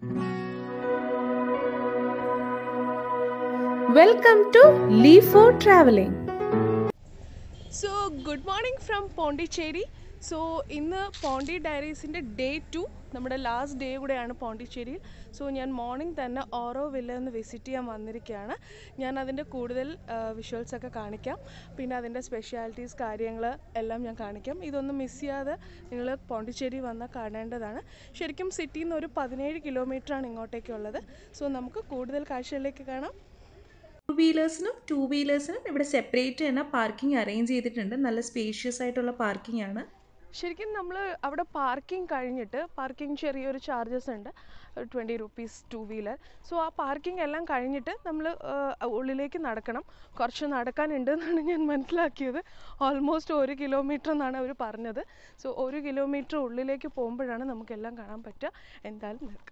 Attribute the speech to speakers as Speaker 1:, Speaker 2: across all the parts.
Speaker 1: Welcome to Leave for Traveling.
Speaker 2: So good morning from Pondicherry so ഇന്ന് പോണ്ടി ഡയറീസിൻ്റെ day two നമ്മുടെ last day കൂടെയാണ് പോണ്ടിച്ചേരിയിൽ സോ ഞാൻ മോർണിംഗ് തന്നെ ഓരോ വില്ല ഒന്ന് വിസിറ്റ് ചെയ്യാൻ വന്നിരിക്കുകയാണ് ഞാൻ അതിൻ്റെ കൂടുതൽ വിഷ്വൽസ് ഒക്കെ കാണിക്കാം പിന്നെ അതിൻ്റെ സ്പെഷ്യാലിറ്റീസ് കാര്യങ്ങൾ എല്ലാം ഞാൻ കാണിക്കാം ഇതൊന്നും മിസ് ചെയ്യാതെ നിങ്ങൾ പോണ്ടിച്ചേരി വന്നാൽ കാണേണ്ടതാണ് ശരിക്കും സിറ്റിയിൽ നിന്ന് ഒരു പതിനേഴ് കിലോമീറ്ററാണ് ഇങ്ങോട്ടേക്കുള്ളത് സോ നമുക്ക് കൂടുതൽ കാഴ്ചകളിലേക്ക് കാണാം
Speaker 1: ടു വീലേഴ്സിനും ടു വീലേഴ്സിനും ഇവിടെ സെപ്പറേറ്റ് തന്നെ പാർക്കിംഗ് അറേഞ്ച് ചെയ്തിട്ടുണ്ട് നല്ല സ്പേഷ്യസ് ആയിട്ടുള്ള പാർക്കിംഗ് ആണ്
Speaker 2: ശരിക്കും നമ്മൾ അവിടെ പാർക്കിംഗ് കഴിഞ്ഞിട്ട് പാർക്കിംഗ് ചെറിയൊരു ചാർജസ് ഉണ്ട് twenty rupees two wheeler so ആ പാർക്കിംഗ് എല്ലാം കഴിഞ്ഞിട്ട് നമ്മൾ ഉള്ളിലേക്ക് നടക്കണം കുറച്ച് നടക്കാനുണ്ട് എന്നാണ് ഞാൻ മനസ്സിലാക്കിയത് ഓൾമോസ്റ്റ് ഒരു കിലോമീറ്റർ എന്നാണ് അവർ പറഞ്ഞത് സോ ഒരു കിലോമീറ്റർ ഉള്ളിലേക്ക് പോകുമ്പോഴാണ് നമുക്കെല്ലാം കാണാൻ പറ്റുക എന്തായാലും നിൽക്കാം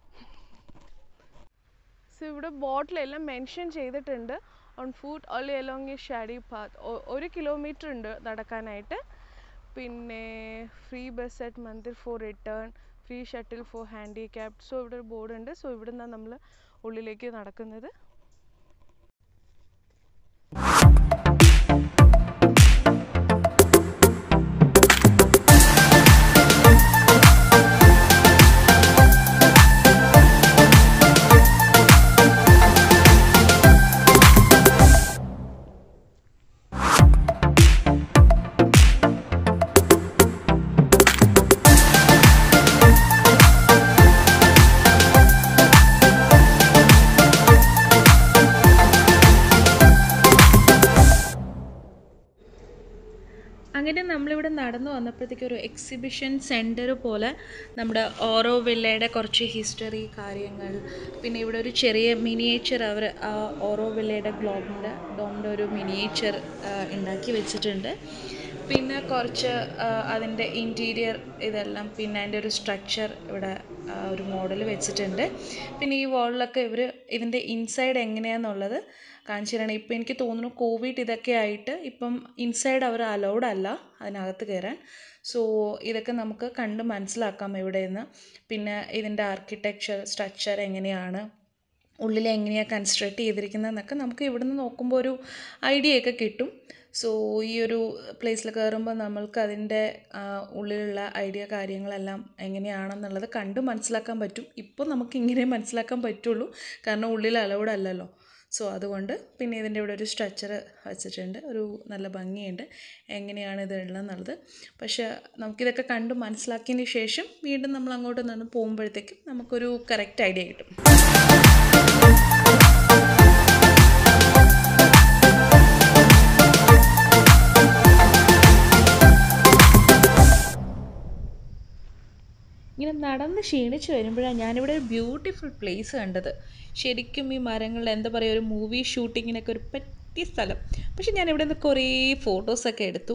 Speaker 2: സോ ഇവിടെ ബോട്ടിലെല്ലാം മെൻഷൻ ചെയ്തിട്ടുണ്ട് on food only along a shady path ഒരു കിലോമീറ്റർ ഉണ്ട് നടക്കാനായിട്ട് പിന്നെ free bus at mandir for return free shuttle for handicapped so ഇവിടെ ഒരു ബോർഡ് ഉണ്ട് സോ ഇവിടെ നിന്നാണ് നമ്മൾ ഉള്ളിലേക്ക് നടക്കുന്നത്
Speaker 1: അങ്ങനെ നമ്മളിവിടെ നടന്നു വന്നപ്പോഴത്തേക്ക് ഒരു എക്സിബിഷൻ സെൻറ്റർ പോലെ നമ്മുടെ ഓരോ വില്ലയുടെ കുറച്ച് ഹിസ്റ്ററി കാര്യങ്ങൾ പിന്നെ ഇവിടെ ഒരു ചെറിയ മിനിയേച്ചർ അവർ ആ ഓരോ വില്ലയുടെ ഗ്ലോബിൻ്റെ ഡോമിൻ്റെ ഒരു മിനിയേച്ചർ ഉണ്ടാക്കി വെച്ചിട്ടുണ്ട് പിന്നെ കുറച്ച് അതിൻ്റെ ഇൻറ്റീരിയർ ഇതെല്ലാം പിന്നെ അതിൻ്റെ ഒരു സ്ട്രക്ചർ ഇവിടെ ആ, ഒരു മോഡൽ വെച്ചിട്ടുണ്ട് പിന്നെ ഈ വാളിലൊക്കെ ഇവർ ഇതിൻ്റെ ഇൻസൈഡ് എങ്ങനെയാണെന്നുള്ളത് കാണിച്ചു തരണം ഇപ്പം എനിക്ക് തോന്നുന്നു കോവിഡ് ഇതൊക്കെ ആയിട്ട് ഇപ്പം ഇൻസൈഡ് അവർ അലൗഡ് അല്ല അതിനകത്ത് കയറാൻ സോ ഇതൊക്കെ നമുക്ക് കണ്ട് മനസ്സിലാക്കാം ഇവിടെ നിന്ന് പിന്നെ ഇതിൻ്റെ ആർക്കിടെക്ചർ സ്ട്രക്ചർ എങ്ങനെയാണ് ഉള്ളിൽ എങ്ങനെയാണ് കൺസ്ട്രക്ട് ചെയ്തിരിക്കുന്നതെന്നൊക്കെ നമുക്ക് ഇവിടുന്ന് നോക്കുമ്പോൾ ഒരു ഐഡിയ ഒക്കെ കിട്ടും സോ ഈ ഒരു പ്ലേസിൽ കയറുമ്പോൾ നമ്മൾക്ക് അതിൻ്റെ ആ, ഉള്ളിലുള്ള ഐഡിയ കാര്യങ്ങളെല്ലാം എങ്ങനെയാണെന്നുള്ളത് കണ്ട് മനസ്സിലാക്കാൻ പറ്റും ഇപ്പോൾ നമുക്ക് ഇങ്ങനെ മനസ്സിലാക്കാൻ പറ്റുള്ളൂ കാരണം ഉള്ളിൽ അലൗഡ് അല്ലല്ലോ സോ അതുകൊണ്ട് പിന്നെ ഇതിൻ്റെ ഇവിടെ ഒരു സ്ട്രക്ചർ വെച്ചിട്ടുണ്ട് ഒരു നല്ല ഭംഗിയുണ്ട് എങ്ങനെയാണ് ഇത് ഉള്ളതെന്നുള്ളത് പക്ഷേ നമുക്കിതൊക്കെ കണ്ട് മനസ്സിലാക്കിയതിന് ശേഷം വീണ്ടും നമ്മൾ അങ്ങോട്ട് നിന്ന് പോകുമ്പോഴത്തേക്കും നമുക്കൊരു കറക്റ്റ് ഐഡിയ കിട്ടും ഇങ്ങനെ നടന്ന് ക്ഷീണിച്ച് വരുമ്പോഴാണ് ഞാനിവിടെ ഒരു ബ്യൂട്ടിഫുൾ പ്ലേസ് കണ്ടത് ശരിക്കും ഈ മരങ്ങളുടെ എന്താ പറയുക ഒരു മൂവി ഷൂട്ടിങ്ങിനൊക്കെ ഒരു പറ്റിയ സ്ഥലം പക്ഷെ ഞാൻ ഇവിടെ നിന്ന് കുറേ ഫോട്ടോസൊക്കെ എടുത്തു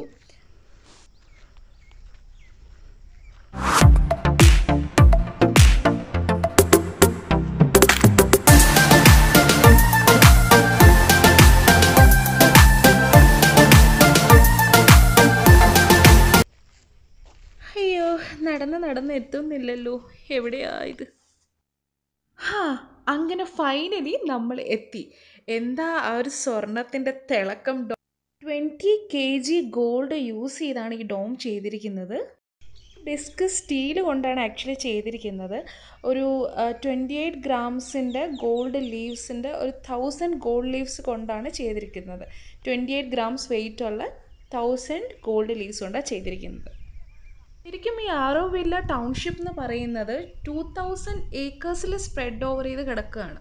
Speaker 1: അയ്യോ നടന്ന് നടന്ന് എത്തുന്നില്ലല്ലോ എവിടെയാ ഇത് ഹാ അങ്ങനെ ഫൈനലി നമ്മൾ എത്തി എന്താ ആ ഒരു സ്വർണത്തിൻ്റെ തിളക്കം ഡോ twenty K G gold use ചെയ്താണ് ഈ ഡോം ചെയ്തിരിക്കുന്നത് ഡിസ്ക് സ്റ്റീൽ കൊണ്ടാണ് ആക്ച്വലി ചെയ്തിരിക്കുന്നത് ഒരു ട്വൻറ്റി എയ്റ്റ് ഗ്രാംസിൻ്റെ ഗോൾഡ് ലീവ്സിൻ്റെ ഒരു തൗസൻഡ് ഗോൾഡ് ലീവ്സ് കൊണ്ടാണ് ചെയ്തിരിക്കുന്നത് ട്വൻറ്റി എയ്റ്റ് ഗ്രാംസ് വെയിറ്റ് ഉള്ള തൗസൻഡ് ഗോൾഡ് ലീവ്സ് കൊണ്ടാണ് ചെയ്തിരിക്കുന്നത് ശരിക്കും ഈ ആറോ വില്ല ടൗൺഷിപ്പ് എന്ന് പറയുന്നത് ടൂ തൗസൻഡ് ഏക്കേഴ്സിൽ സ്പ്രെഡ് ഓവർ ചെയ്ത് കിടക്കുകയാണ്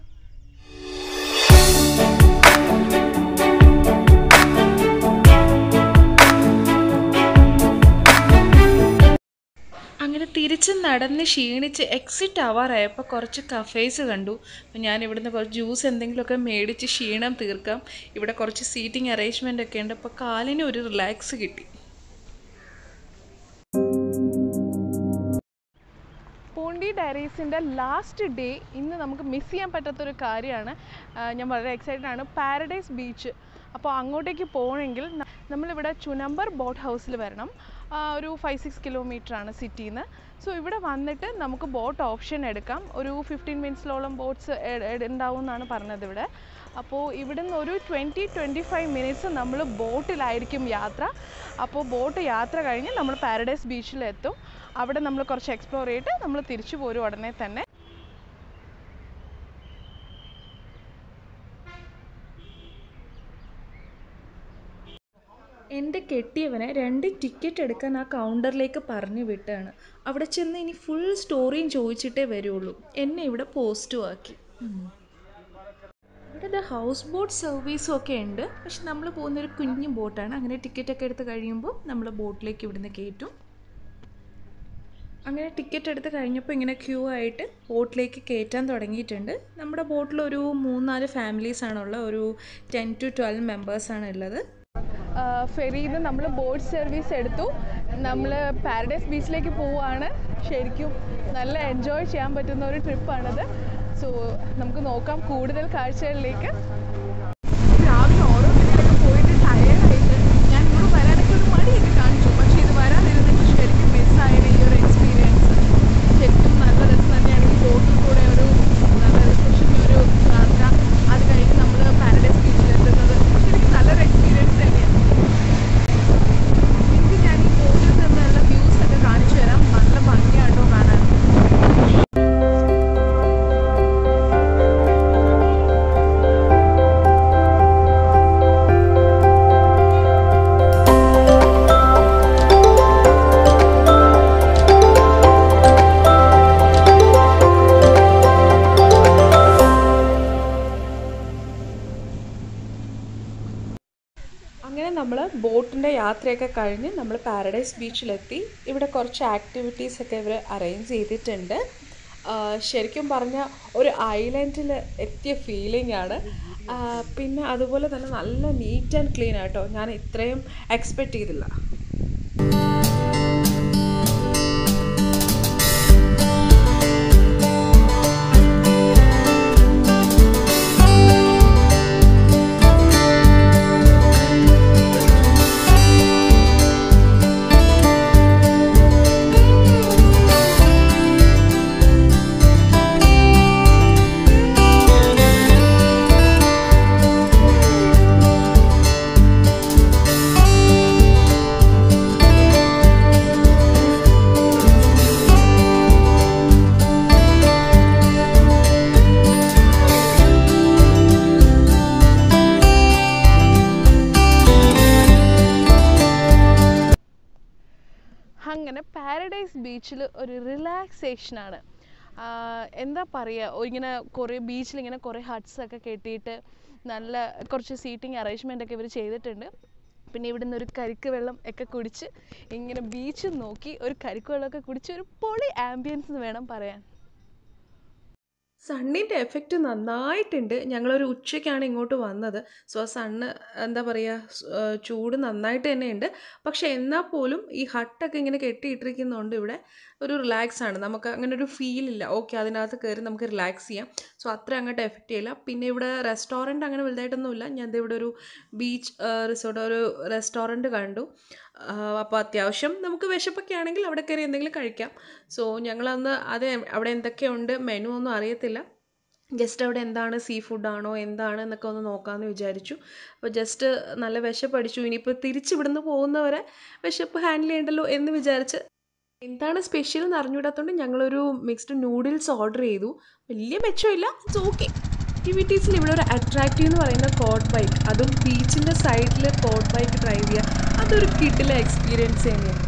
Speaker 1: അങ്ങനെ തിരിച്ച് നടന്ന് ക്ഷീണിച്ച് എക്സിറ്റ് ആവാറായപ്പോൾ കുറച്ച് കഫേസ് കണ്ടു അപ്പം ഞാൻ ഇവിടുന്ന് കുറച്ച് ജ്യൂസ് എന്തെങ്കിലുമൊക്കെ മേടിച്ച് ക്ഷീണം തീർക്കാം ഇവിടെ കുറച്ച് സീറ്റിംഗ് അറേഞ്ച്മെൻ്റ് ഒക്കെ ഉണ്ട് അപ്പോൾ കാലിന് ഒരു റിലാക്സ് കിട്ടി
Speaker 2: പോണ്ടി ഡയറീസിൻ്റെ ലാസ്റ്റ് ഡേ ഇന്ന് നമുക്ക് മിസ് ചെയ്യാൻ പറ്റാത്തൊരു കാര്യമാണ് ആ, ഞാൻ വളരെ എക്സൈറ്റഡ് ആണ് പാരഡൈസ് ബീച്ച് അപ്പോൾ അങ്ങോട്ടേക്ക് പോകണമെങ്കിൽ ന- നമ്മളിവിടെ ചുനമ്പർ ബോട്ട് ഹൗസിൽ വരണം ആ, ഒരു ഫൈവ് സിക്സ് കിലോമീറ്റർ ആണ് സിറ്റിയിൽ നിന്ന് സോ ഇവിടെ വന്നിട്ട് നമുക്ക് ബോട്ട് ഓപ്ഷൻ എടുക്കാം ഒരു ഫിഫ്റ്റീൻ മിനിറ്റ്സിലോളം ബോട്ട്സ് ഉണ്ടാവും എന്നാണ് പറഞ്ഞത് ഇവിടെ അപ്പോൾ ഇവിടുന്ന് ഒരു ട്വൻറ്റി ട്വൻറ്റി ഫൈവ് മിനിറ്റ്സ് നമ്മൾ ബോട്ടിലായിരിക്കും യാത്ര അപ്പോൾ ബോട്ട് യാത്ര കഴിഞ്ഞ് നമ്മൾ പാരഡൈസ് ബീച്ചിലെത്തും അവിടെ നമ്മൾ കുറച്ച് എക്സ്പ്ലോർ ചെയ്തിട്ട് നമ്മൾ തിരിച്ചു പോരും ഉടനെ തന്നെ
Speaker 1: എൻ്റെ കെട്ടിയവനെ രണ്ട് ടിക്കറ്റ് എടുക്കാൻ ആ കൗണ്ടറിലേക്ക് പറഞ്ഞു വിട്ടാണ് അവിടെ ചെന്ന് ഇനി ഫുൾ സ്റ്റോറിയും ചോദിച്ചിട്ടേ വരുള്ളൂ എന്നെ ഇവിടെ പോസ്റ്റും ആക്കി ഉം. ഇവിടെ ഇത് ഹൗസ് ബോട്ട് സർവീസും ഒക്കെ ഉണ്ട് പക്ഷെ നമ്മൾ പോകുന്നൊരു കുഞ്ഞു ബോട്ടാണ് അങ്ങനെ ടിക്കറ്റ് ഒക്കെ എടുത്ത് കഴിയുമ്പോൾ നമ്മൾ ബോട്ടിലേക്ക് ഇവിടുന്ന് കയറ്റും അങ്ങനെ ടിക്കറ്റ് എടുത്ത് കഴിഞ്ഞപ്പോൾ ഇങ്ങനെ ക്യൂ ആയിട്ട് ബോട്ടിലേക്ക് കയറ്റാൻ തുടങ്ങിയിട്ടുണ്ട് നമ്മുടെ ബോട്ടിൽ ഒരു മൂന്നാല് ഫാമിലീസാണുള്ള ഒരു ടെൻ ടു ട്വൽവ് മെമ്പേഴ്സാണ് ഉള്ളത്
Speaker 2: ഫെറിയിൽ നിന്ന് നമ്മൾ ബോട്ട് സർവീസ് എടുത്തു നമ്മൾ പാരഡൈസ് ബീച്ചിലേക്ക് പോവുകയാണ് ശരിക്കും നല്ല എൻജോയ് ചെയ്യാൻ പറ്റുന്ന ഒരു ട്രിപ്പാണിത് സോ നമുക്ക് നോക്കാം കൂടുതൽ കാഴ്ചകളിലേക്ക് രാവിലെ ഓരോ ഇതിലൊക്കെ പോയിട്ട് ടയേർഡായിട്ട് ഞാൻ ഇവിടെ വരാനൊക്കെ ഒരു മടിയൊക്കെ കാണിച്ചു പക്ഷേ ഇത് വരാതിരുന്നിട്ട് ശരിക്കും മിസ്സായത് ഈ ഒരു എക്സ്പീരിയൻസ് ശരിക്കും നല്ല രസം തന്നെയാണ് ഈ ബോട്ടിൽ കൂടെ ഒരു നല്ല റിസപ്ഷൻ്റെ ഒരു യാത്ര അത് കഴിഞ്ഞ് നമ്മൾ പാരഡൈസ് ബീച്ചിലെത്തുന്നത് ശരിക്കും നല്ലൊരു എക്സ്പീരിയൻസ് തന്നെയാണ് നിങ്ങൾക്ക് ഞാൻ ഈ ബോട്ടിൽ നിന്നുള്ള വ്യൂസ് ഒക്കെ കാണിച്ചു തരാം നല്ല ഭംഗിയാട്ടോ കാണാൻ
Speaker 1: അങ്ങനെ നമ്മൾ ബോട്ടിൻ്റെ യാത്രയൊക്കെ കഴിഞ്ഞ് നമ്മൾ പാരഡൈസ് ബീച്ചിലെത്തി ഇവിടെ കുറച്ച് ആക്ടിവിറ്റീസ് ഒക്കെ ഇവർ അറേഞ്ച് ചെയ്തിട്ടുണ്ട് ആ, ശരിക്കും പറഞ്ഞാൽ ഒരു ഐലൻഡിൽ എത്തിയ ഫീലിംഗ് ആണ് ആ, പിന്നെ അതുപോലെ തന്നെ നല്ല നീറ്റ് ആൻഡ് ക്ലീൻ ആട്ടോ ഞാൻ ഇത്രയും എക്സ്പെക്റ്റ് ചെയ്തില്ല
Speaker 2: അങ്ങനെ പാരഡൈസ് ബീച്ചിൽ ഒരു റിലാക്സേഷനാണ് എന്താ പറയുക ഇങ്ങനെ കുറേ ബീച്ചിൽ ഇങ്ങനെ കുറേ ഹട്ട്സ് ഒക്കെ കെട്ടിയിട്ട് നല്ല കുറച്ച് സീറ്റിംഗ് അറേഞ്ച്മെൻ്റ് ഒക്കെ ഇവർ ചെയ്തിട്ടുണ്ട് പിന്നെ ഇവിടുന്ന് ഒരു കരിക്ക് വെള്ളം ഒക്കെ കുടിച്ച് ഇങ്ങനെ ബീച്ച് നോക്കി ഒരു കരിക്ക് വെള്ളമൊക്കെ കുടിച്ച് ഒരു പൊളി ആംബിയൻസ് എന്ന് വേണം പറയാൻ
Speaker 1: സണ്ണിൻ്റെ എഫക്റ്റ് നന്നായിട്ടുണ്ട് ഞങ്ങളൊരു ഉച്ചയ്ക്കാണ് ഇങ്ങോട്ട് വന്നത് സോ ആ സണ്ണ് എന്താ പറയുക ചൂട് നന്നായിട്ട് തന്നെയുണ്ട് പക്ഷേ എന്നാൽ പോലും ഈ ഹട്ടൊക്കെ ഇങ്ങനെ കെട്ടിയിട്ടിരിക്കുന്നതുകൊണ്ട് ഇവിടെ ഒരു റിലാക്സ് ആണ് നമുക്ക് അങ്ങനെ ഒരു ഫീൽ ഇല്ല ഓക്കെ അതിനകത്ത് കയറി നമുക്ക് റിലാക്സ് ചെയ്യാം സോ അത്ര അങ്ങോട്ട് എഫക്റ്റ് ചെയ്യില്ല പിന്നെ ഇവിടെ റെസ്റ്റോറൻറ്റ് അങ്ങനെ വലുതായിട്ടൊന്നുമില്ല ഞാൻ ദേ ഇവിടെ ഒരു ബീച്ച് റിസോർട്ട് ഒരു റെസ്റ്റോറൻറ്റ് കണ്ടു അപ്പോൾ അത്യാവശ്യം നമുക്ക് വിശപ്പൊക്കെ ആണെങ്കിൽ അവിടെ കയറി എന്തെങ്കിലും കഴിക്കാം സോ ഞങ്ങളന്ന് അത് അവിടെ എന്തൊക്കെയുണ്ട് മെനു ഒന്നും അറിയത്തില്ല ജസ്റ്റ് അവിടെ എന്താണ് സീ ഫുഡാണോ എന്താണ് എന്നൊക്കെ ഒന്ന് നോക്കാമെന്ന് വിചാരിച്ചു അപ്പോൾ ജസ്റ്റ് നല്ല വിശപ്പടിച്ചു ഇനിയിപ്പോൾ തിരിച്ച് ഇവിടുന്ന് പോകുന്നവരെ വിശപ്പ് ഹാൻഡിൽ ചെയ്യണ്ടല്ലോ എന്ന് വിചാരിച്ച് എന്താണ് സ്പെഷ്യൽ എന്ന് അറിഞ്ഞുകൂടാത്തതുകൊണ്ട് ഞങ്ങളൊരു മിക്സ്ഡ് നൂഡിൽസ് ഓർഡർ ചെയ്തു വലിയ മെച്ചമില്ല ഇറ്റ്സ് ഓക്കെ ആക്ടിവിറ്റീസിൽ ഇവിടെ ഒരു അട്രാക്റ്റീവ് എന്ന് പറയുന്ന കോഡ് ബൈക്ക് അതും ബീച്ചിൻ്റെ സൈഡിൽ കോഡ് ബൈക്ക് ഡ്രൈവ് ചെയ്യുക അതൊരു കിട്ടില്ല എക്സ്പീരിയൻസ് തന്നെയാണ്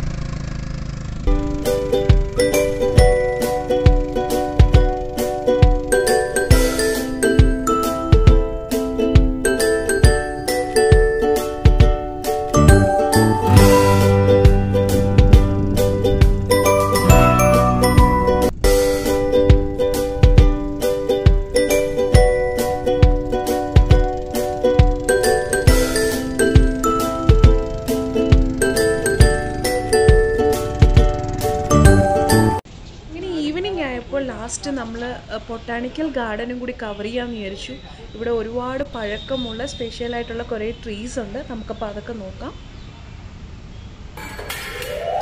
Speaker 1: ഇങ്ങനെ ഈവനിങ് ആയപ്പോൾ ലാസ്റ്റ് നമ്മൾ പൊട്ടാണിക്കൽ ഗാർഡനും കൂടി കവർ ചെയ്യാമെന്ന് വിചാരിച്ചു ഇവിടെ ഒരുപാട് പഴക്കമുള്ള സ്പെഷ്യലായിട്ടുള്ള കുറേ ട്രീസ് ഉണ്ട് നമുക്കപ്പോൾ അതൊക്കെ നോക്കാം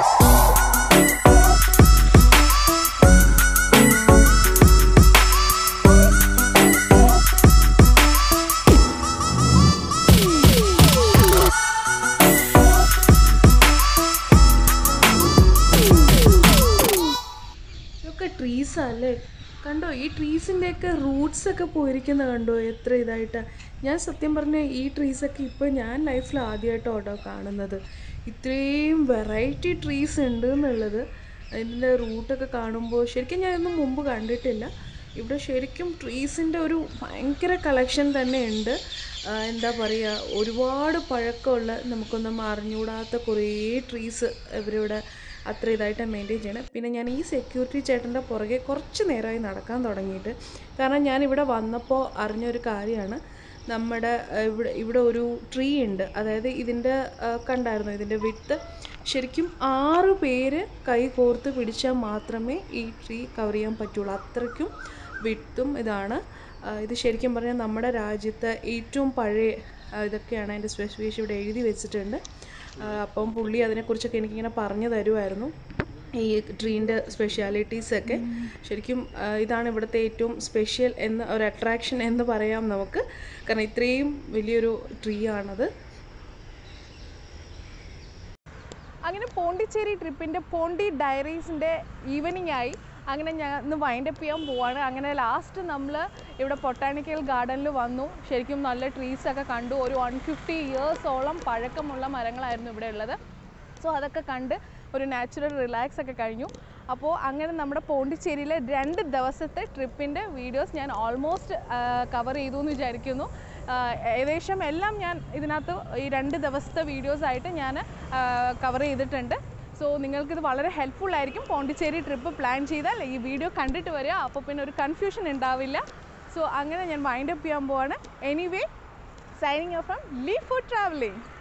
Speaker 2: ഇതൊക്കെ ട്രീസാ അല്ലേ കണ്ടോ ഈ ട്രീസിൻ്റെയൊക്കെ റൂട്ട്സ് ഒക്കെ പോയിരിക്കുന്ന കണ്ടോ എത്ര ഇതായിട്ടാ ഞാൻ സത്യം പറഞ്ഞ ഈ ട്രീസൊക്കെ ഇപ്പോൾ ഞാൻ ലൈഫിൽ ആദ്യമായിട്ടോ കേട്ടോ കാണുന്നത് ഇത്രയും വെറൈറ്റി ട്രീസ് ഉണ്ട് എന്നുള്ളത് അതിൻ്റെ റൂട്ടൊക്കെ കാണുമ്പോൾ ശരിക്കും ഞാൻ ഇതൊന്നും മുമ്പ് കണ്ടിട്ടില്ല ഇവിടെ ശരിക്കും ട്രീസിൻ്റെ ഒരു ഭയങ്കര കളക്ഷൻ തന്നെ ഉണ്ട് ആ, എന്താ പറയുക ഒരുപാട് പഴക്കമുള്ള നമുക്കൊന്നും അറിഞ്ഞുകൂടാത്ത കുറേ ട്രീസ് ഇവരിവിടെ അത്ര ഇതായിട്ട് മെയിൻറ്റെയിൻ ചെയ്യണം പിന്നെ ഞാൻ ഈ സെക്യൂരിറ്റി ചേട്ടൻ്റെ പുറകെ കുറച്ച് നേരമായി നടക്കാൻ തുടങ്ങിയിട്ട് കാരണം ഞാൻ ഇവിടെ വന്നപ്പോൾ അറിഞ്ഞൊരു കാര്യമാണ് നമ്മുടെ ആ, ഇവിടെ ഇവിടെ ഒരു ട്രീ ഉണ്ട് അതായത് ഇതിൻ്റെ ആ, കണ്ടായിരുന്നു ഇതിൻ്റെ വിട്ട് ശരിക്കും ആറ് പേര് കൈ കോർത്ത് പിടിച്ചാൽ മാത്രമേ ഈ ട്രീ കവർ ചെയ്യാൻ പറ്റുള്ളൂ അത്രയ്ക്കും വിട്ടും ഇതാണ് ആ, ഇത് ശരിക്കും പറഞ്ഞാൽ നമ്മുടെ രാജ്യത്തെ ഏറ്റവും പഴയ ആ, ഇതൊക്കെയാണ് അതിൻ്റെ സ്പെസിഫിക്കേഷൻ ഇവിടെ എഴുതി വെച്ചിട്ടുണ്ട് ആ, അപ്പം പുള്ളി അതിനെക്കുറിച്ചൊക്കെ എനിക്കിങ്ങനെ പറഞ്ഞു തരുമായിരുന്നു ഈ ട്രീൻ്റെ സ്പെഷ്യാലിറ്റീസൊക്കെ ശരിക്കും ആ, ഇതാണ് ഇവിടുത്തെ ഏറ്റവും സ്പെഷ്യൽ എന്ന് ഒരു അട്രാക്ഷൻ എന്ന് പറയാം നമുക്ക് കാരണം ഇത്രയും വലിയൊരു ട്രീ ആണത് അങ്ങനെ പോണ്ടിച്ചേരി ട്രിപ്പിൻ്റെ പോണ്ടി ഡയറീസിൻ്റെ ഈവനിങ് ആയി അങ്ങനെ ഞാൻ ഇന്ന് വൈൻഡപ്പ് ചെയ്യാൻ പോവാണ് അങ്ങനെ ലാസ്റ്റ് നമ്മൾ ഇവിടെ പൊട്ടാണിക്കൽ ഗാർഡനിൽ വന്നു ശരിക്കും നല്ല ട്രീസ് ഒക്കെ കണ്ടു ഒരു വൺ ഫിഫ്റ്റി ഇയേഴ്സോളം പഴക്കമുള്ള മരങ്ങളായിരുന്നു ഇവിടെ ഉള്ളത് സോ അതൊക്കെ കണ്ട് ഒരു നാച്ചുറൽ റിലാക്സ് ഒക്കെ കഴിഞ്ഞു അപ്പോൾ അങ്ങനെ നമ്മുടെ പോണ്ടിച്ചേരിയിലെ രണ്ട് ദിവസത്തെ ട്രിപ്പിൻ്റെ വീഡിയോസ് ഞാൻ ഓൾമോസ്റ്റ് കവർ ചെയ്തു എന്ന് വിചാരിക്കുന്നു ആ, ഏകദേശം എല്ലാം ഞാൻ ഇതിനകത്ത് ഈ രണ്ട് ദിവസത്തെ വീഡിയോസ് ആയിട്ട് ഞാൻ കവർ ചെയ്തിട്ടുണ്ട് സോ നിങ്ങൾക്കിത് വളരെ ഹെൽപ്ഫുൾ ആയിരിക്കും പോണ്ടിച്ചേരി ട്രിപ്പ് പ്ലാൻ ചെയ്താൽ ഈ വീഡിയോ കണ്ടിട്ട് വരിക അപ്പോൾ പിന്നെ ഒരു കൺഫ്യൂഷൻ ഉണ്ടാവില്ല സോ അങ്ങനെ ഞാൻ വൈൻഡപ്പ് ചെയ്യാൻ പോവാണ് anyway signing off from leave for travelling